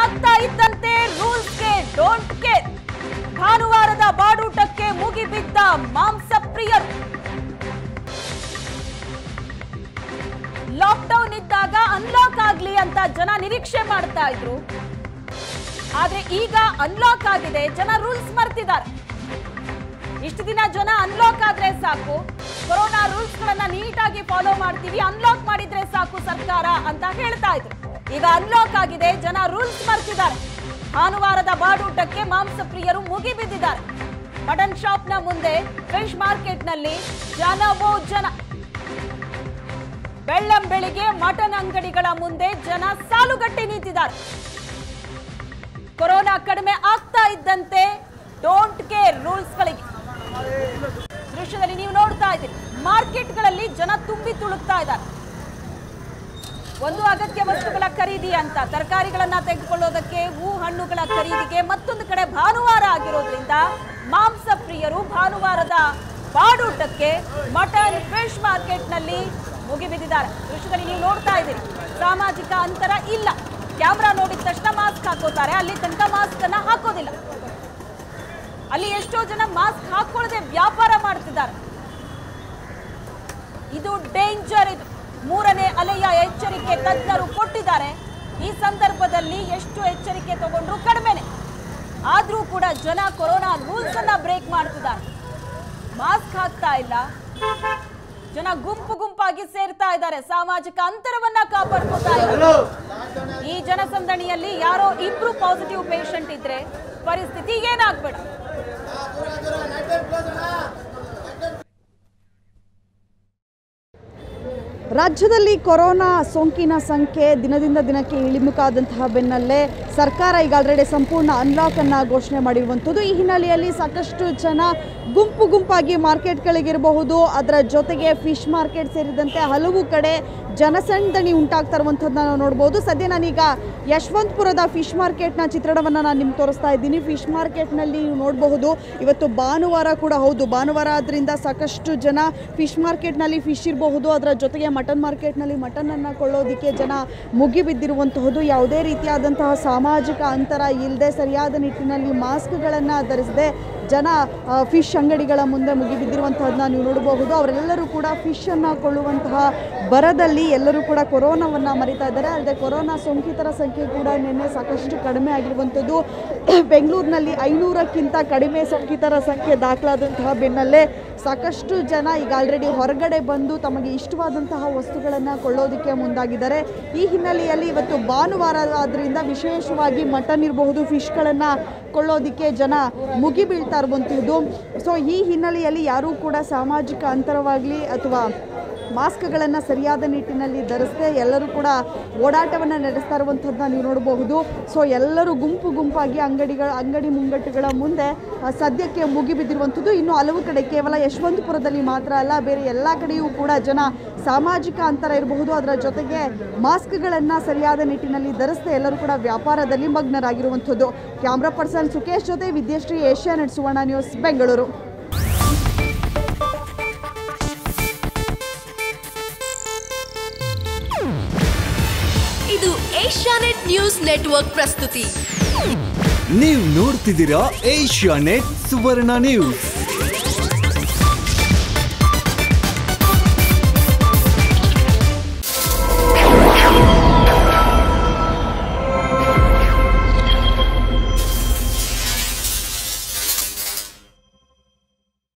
ಆಗ್ತಾ ಇದ್ದಂತೆ ರೂಲ್ಸ್ಗೆ don't care ಭಾನುವಾರದ ಬಾಡೂಟಕ್ಕೆ ಮುಗಿಬಿದ್ದ ಮಾಂಸ ಪ್ರಿಯರು ಲಾಕ್ಡೌನ್ ಇದ್ದಾಗ ಅನ್ಲಾಕ್ ಆಗ್ಲಿ ಅಂತ ಜನ ನಿರೀಕ್ಷೆ ಮಾಡ್ತಾ ಇದ್ರು ಆದ್ರೆ ಈಗ ಅನ್ಲಾಕ್ ಆಗಿದೆ ಜನ ರೂಲ್ಸ್ ಮರ್ತಿದ್ದಾರೆ ಇಷ್ಟು ದಿನ ಜನ ಅನ್ಲಾಕ್ ಆದ್ರೆ ಸಾಕು ಕೊರೋನಾ ರೂಲ್ಸ್ ಗಳನ್ನ ನೀಟಾಗಿ ಫಾಲೋ ಮಾಡ್ತೀವಿ ಅನ್ಲಾಕ್ ಮಾಡಿದ್ರೆ ಸಾಕು ಸರ್ಕಾರ ಅಂತ ಹೇಳ್ತಾ ಇದ್ರು ಈಗ ಅನ್ಲಾಕ್ ಆಗಿದೆ ಜನ ರೂಲ್ಸ್ ಮರ್ತಿದ್ದಾರೆ ಭಾನುವಾರದ ಬಾಡೂಟಕ್ಕೆ ಮಾಂಸ ಪ್ರಿಯರು ಮುಗಿಬಿದ್ದಿದ್ದಾರೆ ಮಟನ್ ಶಾಪ್ ನ ಮುಂದೆ ಫಿಶ್ ಮಾರ್ಕೆಟ್ ನಲ್ಲಿ ಜನವೋ ಜನ ಬೆಳ್ಳಂ ಬೆಳಿಗ್ಗೆ ಮಟನ್ ಅಂಗಡಿಗಳ ಮುಂದೆ ಜನ ಸಾಲುಗಟ್ಟಿ ನಿಂತಿದ್ದಾರೆ ಕೊರೋನಾ ಕಡಿಮೆ ಆಗ್ತಾ ಇದ್ದಂತೆ ಡೋಂಟ್ ಕೇರ್ ರೂಲ್ಸ್ಗಳಿಗೆ ದೃಶ್ಯದಲ್ಲಿ ನೀವು ನೋಡ್ತಾ ಇದ್ದೀರಿ ಮಾರ್ಕೆಟ್ಗಳಲ್ಲಿ ಜನ ತುಂಬಿ ತುಳುಕ್ತಾ ಇದ್ದಾರೆ ಒಂದು ಅಗತ್ಯ ವಸ್ತುಗಳ ಖರೀದಿ ಅಂತ ತರಕಾರಿಗಳನ್ನ ತೆಗೆದುಕೊಳ್ಳೋದಕ್ಕೆ ಹೂ ಹಣ್ಣುಗಳ ಖರೀದಿಗೆ ಮತ್ತೊಂದು ಕಡೆ ಭಾನುವಾರ ಆಗಿರೋದ್ರಿಂದ ಮಾಂಸ ಪ್ರಿಯರು ಭಾನುವಾರದ ಬಾಡೂಟಕ್ಕೆ ಮಟನ್ ಫಿಶ್ ಮಾರ್ಕೆಟ್ನಲ್ಲಿ ಮುಗಿಬಿದ್ದಿದ್ದಾರೆ ದೃಶ್ಯದಲ್ಲಿ ನೀವು ನೋಡ್ತಾ ಇದ್ದೀರಿ ಸಾಮಾಜಿಕ ಅಂತರ ಇಲ್ಲ ಕ್ಯಾಮ್ರಾ ನೋಡಿದ ತಕ್ಷಣ ಮಾಸ್ಕ್ ಹಾಕೋತಾರೆ ಅಲ್ಲಿ ತನಕ ಮಾಸ್ಕ್ ಅನ್ನ ಹಾಕೋದಿಲ್ಲ ಅಲ್ಲಿ ಎಷ್ಟೋ ಜನ ಮಾಸ್ಕ್ ಹಾಕೊಳ್ಳದೆ ವ್ಯಾಪಾರ ಮಾಡ್ತಿದ್ದಾರೆ ಇದು ಡೇಂಜರ್ ಇದು ಮೂರನೇ ಅಲೆಯ ಎಚ್ಚರಿಕೆ ತಜ್ಞರು ಕೊಟ್ಟಿದ್ದಾರೆ ಈ ಸಂದರ್ಭದಲ್ಲಿ ಎಷ್ಟು ಎಚ್ಚರಿಕೆ ತಗೊಂಡ್ರು ಕಡಿಮೆನೆ ಆದ್ರೂ ಕೂಡ ಜನ ಕೊರೋನಾ ರೂಲ್ಸ್ ಅನ್ನ ಬ್ರೇಕ್ ಮಾಡ್ತಿದ್ದಾರೆ ಮಾಸ್ಕ್ ಹಾಕ್ತಾ ಇಲ್ಲ ಜನ ಗುಂಪು ಗುಂಪಾಗಿ ಸೇರ್ತಾ ಇದ್ದಾರೆ ಸಾಮಾಜಿಕ ಅಂತರವನ್ನ ಕಾಪಾಡ್ಕೊತಾ ಇಲ್ಲ ಈ ಜನಸಂದಣಿಯಲ್ಲಿ ಯಾರೋ ಇಬ್ರು ಪಾಸಿಟಿವ್ ಪೇಷಂಟ್ ಇದ್ರೆ ಪರಿಸ್ಥಿತಿ ಏನಾಗ್ಬೇಡ ರಾಜ್ಯದಲ್ಲಿ ಕೊರೋನಾ ಸೋಂಕಿನ ಸಂಖ್ಯೆ ದಿನದಿಂದ ದಿನಕ್ಕೆ ಇಳಿಮುಖಾದಂತಹ ಬೆನ್ನಲ್ಲೇ ಸರ್ಕಾರ ಈಗ ಆಲ್ರೆಡಿ ಸಂಪೂರ್ಣ ಅನ್ಲಾಕ್ ಅನ್ನ ಘೋಷಣೆ ಮಾಡಿರುವಂಥದ್ದು ಈ ಹಿನ್ನೆಲೆಯಲ್ಲಿ ಸಾಕಷ್ಟು ಜನ ಗುಂಪು ಗುಂಪಾಗಿ ಮಾರ್ಕೆಟ್ಗಳಿಗಿರಬಹುದು ಅದರ ಜೊತೆಗೆ ಫಿಶ್ ಮಾರ್ಕೆಟ್ ಸೇರಿದಂತೆ ಹಲವು ಕಡೆ ಜನಸಂದಣಿ ಉಂಟಾಗ್ತಾ ಇರುವಂಥದ್ದನ್ನ ನಾವು ನೋಡ್ಬೋದು ಸದ್ಯ ನಾನೀಗ ಯಶವಂತಪುರದ ಫಿಶ್ ಮಾರ್ಕೆಟ್ನ ಚಿತ್ರಣವನ್ನು ನಾನು ನಿಮ್ಗೆ ತೋರಿಸ್ತಾ ಇದ್ದೀನಿ ಫಿಶ್ ಮಾರ್ಕೆಟ್ನಲ್ಲಿ ನೀವು ನೋಡಬಹುದು ಇವತ್ತು ಭಾನುವಾರ ಕೂಡ ಹೌದು ಭಾನುವಾರ ಆದ್ರಿಂದ ಸಾಕಷ್ಟು ಜನ ಫಿಶ್ ಮಾರ್ಕೆಟ್ನಲ್ಲಿ ಫಿಶ್ ಇರಬಹುದು ಅದರ ಜೊತೆಗೆ ಮಟನ್ ಮಾರ್ಕೆಟ್ನಲ್ಲಿ ಮಟನನ್ನು ಕೊಳ್ಳೋದಕ್ಕೆ ಜನ ಮುಗಿಬಿದ್ದಿರುವಂತಹದ್ದು ಯಾವುದೇ ರೀತಿಯಾದಂತಹ ಸಾಮಾಜಿಕ ಅಂತರ ಇಲ್ಲದೆ ಸರಿಯಾದ ನಿಟ್ಟಿನಲ್ಲಿ ಮಾಸ್ಕ್ಗಳನ್ನು ಧರಿಸದೆ ಜನ ಆ, ಫಿಶ್ ಅಂಗಡಿಗಳ ಮುಂದೆ ಮುಗಿಬಿದ್ದಿರುವಂತಹದನ್ನ ನೀವು ನೋಡಬಹುದು ಅವರೆಲ್ಲರೂ ಕೂಡ ಫಿಶನ್ನು ಕೊಳ್ಳುವಂತಹ ಬರದಲ್ಲಿ ಎಲ್ಲರೂ ಕೂಡ ಕೊರೋನಾವನ್ನು ಮರಿತಾ ಇದ್ದಾರೆ ಅಲ್ಲದೆ ಕೊರೋನಾ ಸೋಂಕಿತರ ಸಂಖ್ಯೆ ಕೂಡ ನಿನ್ನೆ ಸಾಕಷ್ಟು ಕಡಿಮೆ ಆಗಿರುವಂಥದ್ದು ಬೆಂಗಳೂರಿನಲ್ಲಿ ಐನೂರಕ್ಕಿಂತ ಕಡಿಮೆ ಸೋಂಕಿತರ ಸಂಖ್ಯೆ ದಾಖಲಾದಂತಹ ಬೆನ್ನಲ್ಲೇ ಸಾಕಷ್ಟು ಜನ ಈಗ ಆಲ್ರೆಡಿ ಹೊರಗಡೆ ಬಂದು ತಮಗೆ ಇಷ್ಟವಾದಂತಹ ವಸ್ತುಗಳನ್ನು ಕೊಳ್ಳೋದಕ್ಕೆ ಮುಂದಾಗಿದ್ದಾರೆ ಈ ಹಿನ್ನೆಲೆಯಲ್ಲಿ ಇವತ್ತು ಭಾನುವಾರ ಆದ್ದರಿಂದ ವಿಶೇಷವಾಗಿ ಮಟನ್ ಇರಬಹುದು ಫಿಶ್ಗಳನ್ನು ಕೊಳ್ಳೋದಕ್ಕೆ ಜನ ಮುಗಿ ಬೀಳ್ತಾ ಇರುವಂಥದ್ದು ಸೊ ಈ ಹಿನ್ನೆಲೆಯಲ್ಲಿ ಯಾರೂ ಕೂಡ ಸಾಮಾಜಿಕ ಅಂತರವಾಗಲಿ ಅಥವಾ ಮಾಸ್ಕ್ಗಳನ್ನು ಸರಿಯಾದ ನಿಟ್ಟಿನಲ್ಲಿ ಧರಿಸದೆ ಎಲ್ಲರೂ ಕೂಡ ಓಡಾಟವನ್ನು ನಡೆಸ್ತಾ ಇರುವಂಥದ್ದನ್ನ ನೀವು ನೋಡಬಹುದು ಸೊ ಎಲ್ಲರೂ ಗುಂಪು ಗುಂಪಾಗಿ ಅಂಗಡಿಗಳ ಅಂಗಡಿ ಮುಂಗಟ್ಟುಗಳ ಮುಂದೆ ಆ, ಸದ್ಯಕ್ಕೆ ಮುಗಿಬಿದ್ದಿರುವಂಥದ್ದು ಇನ್ನು ಹಲವು ಕಡೆ ಕೇವಲ ಯಶವಂತಪುರದಲ್ಲಿ ಮಾತ್ರ ಅಲ್ಲ ಬೇರೆ ಎಲ್ಲ ಕಡೆಯೂ ಕೂಡ ಜನ ಸಾಮಾಜಿಕ ಅಂತರ ಇರಬಹುದು ಅದರ ಜೊತೆಗೆ ಮಾಸ್ಕ್ಗಳನ್ನು ಸರಿಯಾದ ನಿಟ್ಟಿನಲ್ಲಿ ಧರಿಸದೆ ಎಲ್ಲರೂ ಕೂಡ ವ್ಯಾಪಾರದಲ್ಲಿ ಮಗ್ನರಾಗಿರುವಂಥದ್ದು ಕ್ಯಾಮ್ರಾ ಪರ್ಸನ್ ಸುಖೇಶ್ ಜೊತೆ ವಿದ್ಯಶ್ರೀ ಏಷ್ಯಾನೆಟ್ ಸುವರ್ಣ ನ್ಯೂಸ್ ಬೆಂಗಳೂರು ಇದು ಏಷ್ಯಾನೆಟ್ ನ್ಯೂಸ್ ನೆಟ್ವರ್ಕ್ ಪ್ರಸ್ತುತಿ ನೀವು ನೋಡ್ತಿದ್ದೀರಾ ಏಷ್ಯಾ ನೆಟ್ ಸುವರ್ಣ ನ್ಯೂಸ್